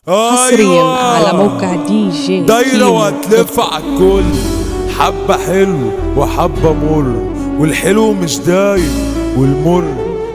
حصريا على موقع دي جي دايرة كيمو. وهتلف عالكل حبة حلو وحبة مر والحلو مش دايم والمر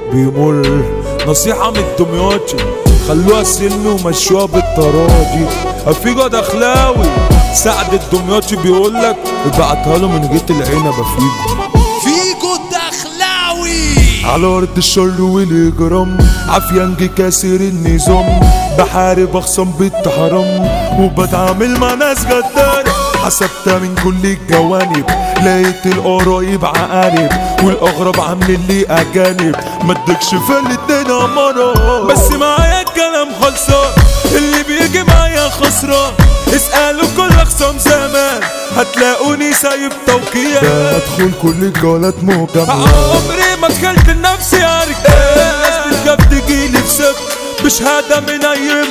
بيمر نصيحة من دمياطي خلوها سن ومشوها بالتراضي افيجو دخلاوي سعد الدمياطي بيقولك ابعتها له من جيت العنبة فيجو فيجو الدخلاوي على ارض الشر والاجرام عفيانجي كاسر النظام بحارب اخصم بنت حرام وبتعامل مع ناس غدارة حسبتها من كل الجوانب لقيت القرايب عقارب والاغرب عاملين لي اجانب ما ادكش في الاتنين امارة بس معايا الكلام خلصان اللي بيجي معايا خسران اسألوا كل اخصام زمان هتلاقوني سايب توقيع ادخل كل الجولات مجمعة عمري ما دخلت لنفسي عارك الناس بتخاف تجيلي في سبت بشهادة من أي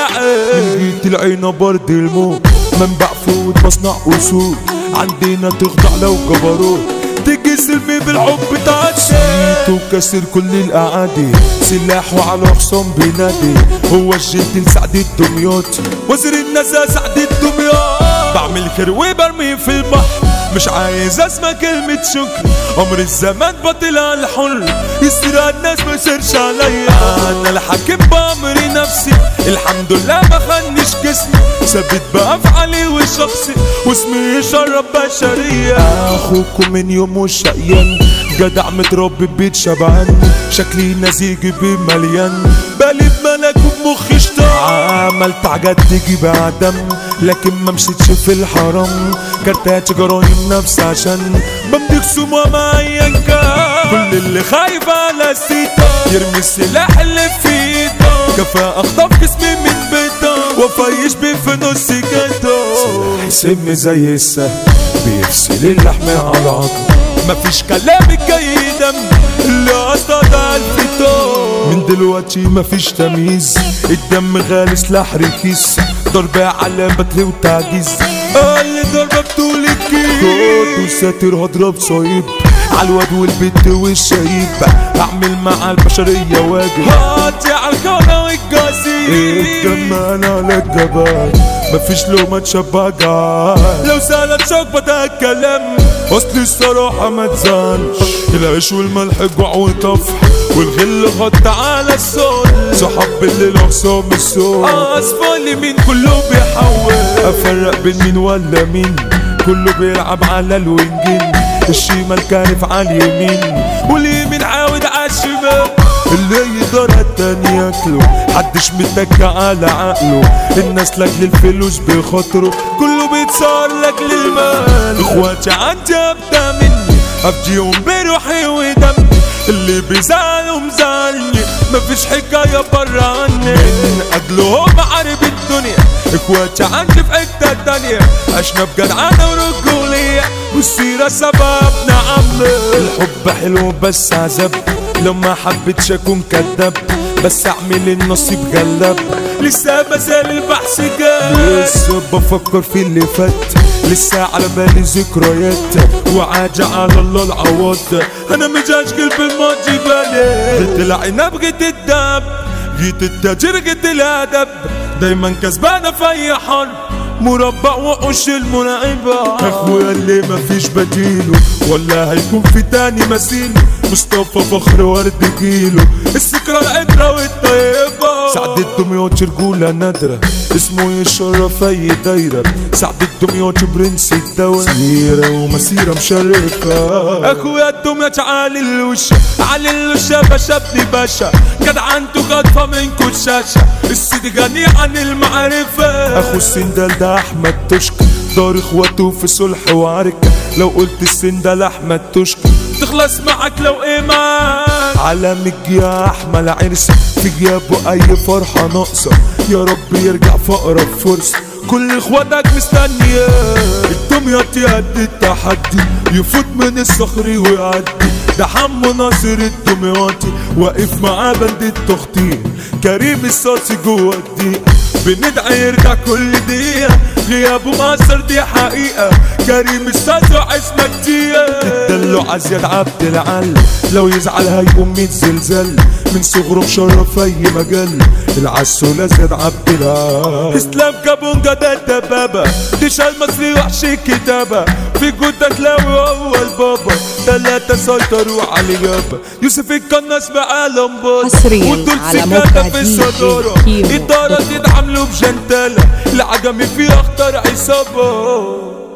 مدعي جيت العينة برد الموت منبع فود مصنع أسود عندنا تخضع لو جبروت تيجي سلمي بالحب تعشيت وكسر كل الأعادي سلاحه على خصام بينادي هو الجد سعد الدمياطي وزير النزا سعد الدمياطي بعمل خير وبرمي في البحر مش عايز اسمع كلمة شكر عمر الزمان باطل على الحر يصير على الناس ما يصيرش عليا انا الحاكم بامري نفسي الحمد لله ما خنش جسمي ثابت بافعالي وشخصي واسمي يشرب بشرية اخوكم من يوم وشقيان جدع متربي ببيت شبعان شكلي نزيجي بمليان بالي بملك وبمخي شطان عملت حاجات تجي بعدم لكن ما مشيتش في الحرام كارتات جرايم نفس عشان بمضي خصومة معايا كان كل اللي خايف على سيتا يرمي السلاح اللي في ايده كفاءة اخطف جسمي من بيته وفيش بيه في نص جده سم زي السهم بيفصل اللحم على العظم مفيش كلام جاي دم اللي اصطاد الفتون من دلوقتي مفيش تمييز الدم غالي سلاح رخيص ضربة على بتل وتعجيز اللي ضربة بطول الكيس كنت وساتر هضرب صايب عالواد والبت والشايب اعمل مع البشرية واجب هاتي عالخانة والجاسيب الدم انا على الجبال مفيش لومة تشبع لو سالت شوك بتكلم اصل الصراحة ما تزالش العيش والملح جوع وطفح والغل غط على الصول صحاب بالليل اخصام الصول اصفال مين كله بيحول افرق بين مين ولا مين كله بيلعب على الوينجين الشمال كارف على اليمين واليمين عاود على الشمال اللي يقدر التاني ياكله محدش متكى على عقله الناس لاجل الفلوس بخاطره كله بيتصار لاجل المال اخواتي عندي ابدا مني ابديهم بروحي ودمي اللي بيزعلوا مزعلني مفيش حكاية برا عني من اجلهم عارف الدنيا اخواتي عندي في حتة تانية عشنا بجدعانة ورجولية والسيرة سببنا عمي الحب حلو بس عذاب لو ما حبيتش اكون كداب بس اعمل النصيب غلاب لسه مازال البحث جاي لسه بفكر في اللي فات لسه على بالي ذكريات وعاجة على الله العوض انا مش اشكل بالماضي بالي جيت العنب جيت الدب جيت التاجر جيت الادب دايما كسبانة في اي حرب مربع وقش المراقبة اخويا اللي مفيش بديله ولا هيكون في تاني مثيله مصطفى فخر ورد جيله السكرة العطرة والطيبة سعد الدمياطي رجولة نادرة اسمه يشرف اي دايرة سعد الدمياطي برنس الدولة سيرة ومسيرة مشرفة اخويا الدمياطي علي اللوشة علي اللوشة باشا ابن باشا جدعنته خاطفة منكو الشاشة السيد غني عن المعرفة اخو السندال ده احمد تشكي دار اخواته في صلح وعركة لو قلت السندال احمد تشكي تخلص معك لو ايه معاك على يا احمل عرس في جيابه اي فرحة ناقصة يا رب يرجع في اقرب فرصة كل اخواتك مستنية الدمياطي قد التحدي يفوت من الصخر ويعدي ده حمو ناصر الدمياطي واقف معاه بند التخطيط كريم الصاصي جوه الدقيقة بندعي يرجع كل دقيقة وغيابه مأثر دي حقيقة كريم السادة اسمك كتير الدلو عزيز عبد العل لو يزعل هيقوم ميت زلزال من صغره مشرف اي مجال العسولة زياد عبد العال اسلام كابونجا ده الدبابة ديشال مصري وحش الكتابة في جودة تلاوي هو البابا تلاتة سيطروا على اليابا يوسف القناص بعالم بابا حصرياً ودول على سكاتة موقع في دي جي الصدارة كيمو. إدارة تتعاملوا بجنتالة العجمي فيه أخطر عصابة